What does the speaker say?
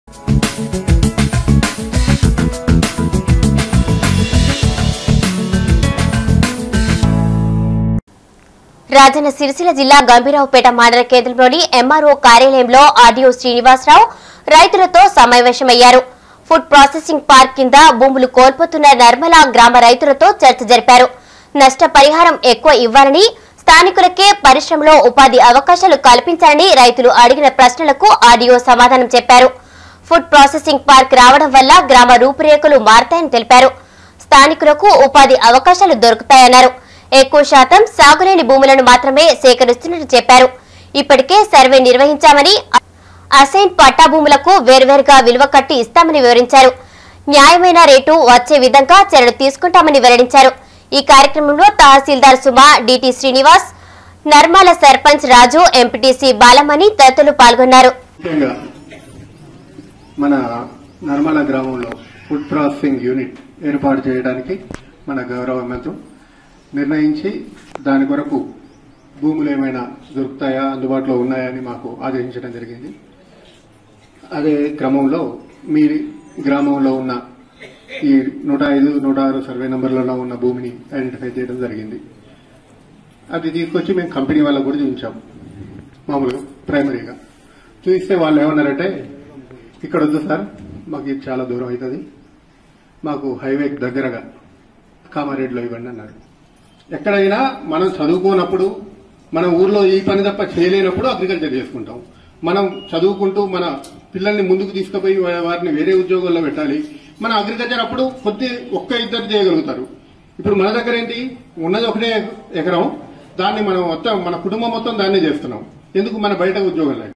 రాజన్న సిరిసిల్ల జిల్లా గంభీరావుపేట మండల కేంద్రంలోని ఎంఆర్ఓ కార్యాలయంలో ఆర్డీఓ శ్రీనివాసరావు రైతులతో సమావేశమయ్యారు ఫుడ్ ప్రాసెసింగ్ పార్క్ కింద భూములు కోల్పోతున్న నర్మల గ్రామ రైతులతో చర్చ జరిపారు నష్టపరిహారం ఎక్కువ ఇవ్వాలని స్థానికులకే పరిశ్రమలో ఉపాధి అవకాశాలు కల్పించాలని రైతులు అడిగిన ప్రశ్నలకు ఆర్డీఓ సమాధానం చెప్పారు ఫుడ్ ప్రాసెసింగ్ పార్క్ రావడం వల్ల గ్రామ రూపురేఖలు మారతాయని తెలిపారు స్థానికులకు ఉపాధి అవకాశాలు దొరుకుతాయన్నారు ఎక్కువ శాతం సాగులేని భూములను మాత్రమే సేకరిస్తున్నట్టు చెప్పారు ఇప్పటికే సర్వే నిర్వహించామని అసైన్ పట్టా భూములకు వేర్వేరుగా విలువ కట్టి ఇస్తామని వివరించారు న్యాయమైన రేటు వచ్చే విధంగా చర్యలు తీసుకుంటామని వెల్లడించారు ఈ కార్యక్రమంలో తహసీల్దార్ సుమా డిటి శ్రీనివాస్ నర్మాల సర్పంచ్ రాజు ఎంపీటీసీ బాలమణి తదితరులు పాల్గొన్నారు ముఖ్యంగా మన నర్మల గ్రామంలో ఫుడ్ ప్రాసెసింగ్ యూనిట్ ఏర్పాటు చేయడానికి మన గౌరవ మంత్రి నిర్ణయించి దాని కొరకు భూములు ఏమైనా దొరుకుతాయా అందుబాటులో ఉన్నాయని మాకు ఆదేశించడం జరిగింది అదే క్రమంలో మీ గ్రామంలో ఉన్న ఈ నూట ఐదు నూట ఆరు సర్వే నంబర్లలో ఉన్న భూమిని ఐడెంటిఫై చేయడం జరిగింది అది తీసుకొచ్చి మేము కంపెనీ వాళ్ళకు కూడా చూపించాము మామూలుగా ప్రైమరీగా చూపిస్తే వాళ్ళు ఏమన్నారంటే ఇక్కడ వద్దు సార్ మాకు ఇది చాలా దూరం అవుతుంది మాకు హైవే దగ్గరగా కామారెడ్డిలో ఇవ్వండి అన్నారు ఎక్కడైనా మనం చదువుకోనప్పుడు మన ఊర్లో ఈ పని తప్ప చేయలేనప్పుడు అగ్రికల్చర్ చేసుకుంటాం మనం చదువుకుంటూ మన పిల్లల్ని ముందుకు తీసుకుపోయి వా- వారిని వేరే ఉద్యోగాల్లో పెట్టాలి మన అగ్రికల్చర్ అప్పుడు కొద్ది ఒక్క ఇద్దరు చేయగలుగుతారు ఇప్పుడు మన దగ్గర ఏంటి ఉన్నది ఒకటే ఎకరం దాన్ని మనం మొత్తం మన కుటుంబం మొత్తం దాన్నే చేస్తున్నాం ఎందుకు మన బయట ఉద్యోగాలు